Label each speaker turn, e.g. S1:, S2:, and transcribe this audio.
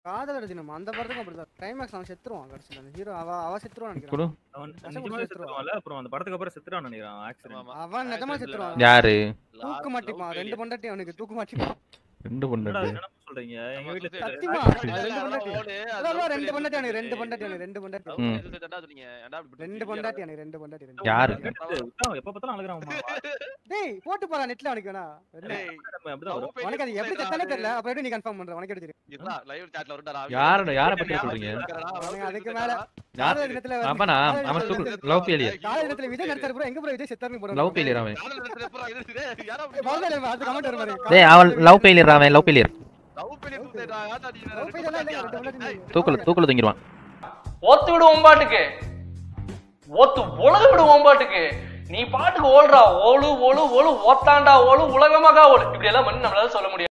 S1: காதலர் தினம் அந்த படத்துக்கும் அப்படிதான் கிளைமேக்ஸ் அவன் செத்துருவான் கடைசியில அந்த ஹீரோ அவ அவ செத்துருவான்
S2: குடு
S1: நினைக்கிறேன்
S3: அவன்
S1: கஷ்டப்பட்டு
S3: நிஜமாவே
S1: செத்துருவான்.
S3: செத்துருவான்ல அப்புறம் அந்த படத்துக்கு அப்புறம் செத்துறான்னு நினைக்கிறான் ஆக்சிடென்ட்
S1: அவன் நிஜமா செத்துருவான்
S2: யாரு
S1: தூக்கு மாட்டிப்பான் ரெண்டு பொண்டாட்டி அவனுக்கு தூக்கு மாட்டிப்பான்
S2: ரெண்டு
S3: என்னடா
S2: பொண்டாட்டி
S3: என்ன சொல்றீங்க எங்க வீட்டுல
S4: சுத்தி-
S1: சத்தியமா
S4: அது
S1: அது ரெண்டு
S4: இல்ல,
S1: பொண்டாட்டி
S4: ஓடு, அது
S1: அதான் அதான்
S4: love
S1: ரெண்டு
S4: failure
S1: பொண்டாட்டி அவனுக்கு
S4: சொல்லிட்டு.
S1: ரெண்டு பொண்டாட்டி அவனுக்கு ரெண்டு பொண்டாட்டி
S4: love
S2: ம்.
S4: failure சொல்லிட்டு சொன்னீங்க. ஏன்டா இப்படி
S1: ரெண்டு
S4: திருப்பி
S1: பொண்டாட்டி அவனுக்கு ரெண்டு பொண்டாட்டி ரெண்டு
S2: யாரு?
S1: பொண்டாட்டி.
S3: விட்டான், எப்ப பார்த்தாலும் அழுகுறான் அம்மா.
S1: டேய் போட்டு போறா நெட்ல அவனுக்கு வேணா
S4: டேய்,
S3: நம்ம அப்படிதான் வரும்.
S4: love failure
S1: உனக்கு அது எப்படி
S4: சொல்லிட்டு
S1: செத்தானே
S4: அது-
S1: தெரியல அப்ப எப்படி நீ கன்ஃபார்ம் பண்ற உனக்கு எப்படி தெரியும்
S4: இருடா, live chatல வரும்டா, நான்
S2: யாரோட யார பத்தி
S4: ஞாபகம்
S2: சொல்றீங்க
S4: இருக்கிறடா, love
S1: அவனுங்க
S4: failure
S1: அதுக்கு
S4: சொல்லிட்டாரா?
S2: யார்
S1: காதலர் தினத்துல வந்து-
S2: அப்பனா
S1: காதலர்
S2: அவன்
S1: தினத்துல
S2: தூக்கு லவ் ஃபெயிலியர்
S1: காதலர் தினத்துல விஜய் நடிச்சாரு ப்ரோ எங்க ப்ரோ விஜய் செத்தாருன்னு போறாங்க
S2: லவ் ஃபெயிலியர் அவன்
S4: காதல் நிறுத்துற எப்படா, இது இருக்குது? யாரா அப்படி
S1: முதல்ல அது கமெண்ட் வரும் பாரு
S2: டேய் அவன் லவ் ஃபெயிலியர் அவன் லவ் ஃபெயிலியர்
S4: love failure சொல்லிட்டா, ஏன்டா நீ
S1: லவ் ஃபெயிலியர் எல்லாம் இல்ல ரெண்டு பொண்டாட்டி
S4: ஏய்,
S2: தூக்குல தூக்குல தூங்கிடுவான்
S5: ஒத்து விடு ஒம்பாட்டுக்கு ஒத்து உலக விடு ஒம்பாட்டுக்கு நீ பாட்டுக்கு ஓடுறா ஓடு ஓடு ஓடு ஓத்தாண்டா ஓடு உலகமாக ஓடு இப்படி எல்லாம் பண்ணி நம்மளால சொல்ல முடியாது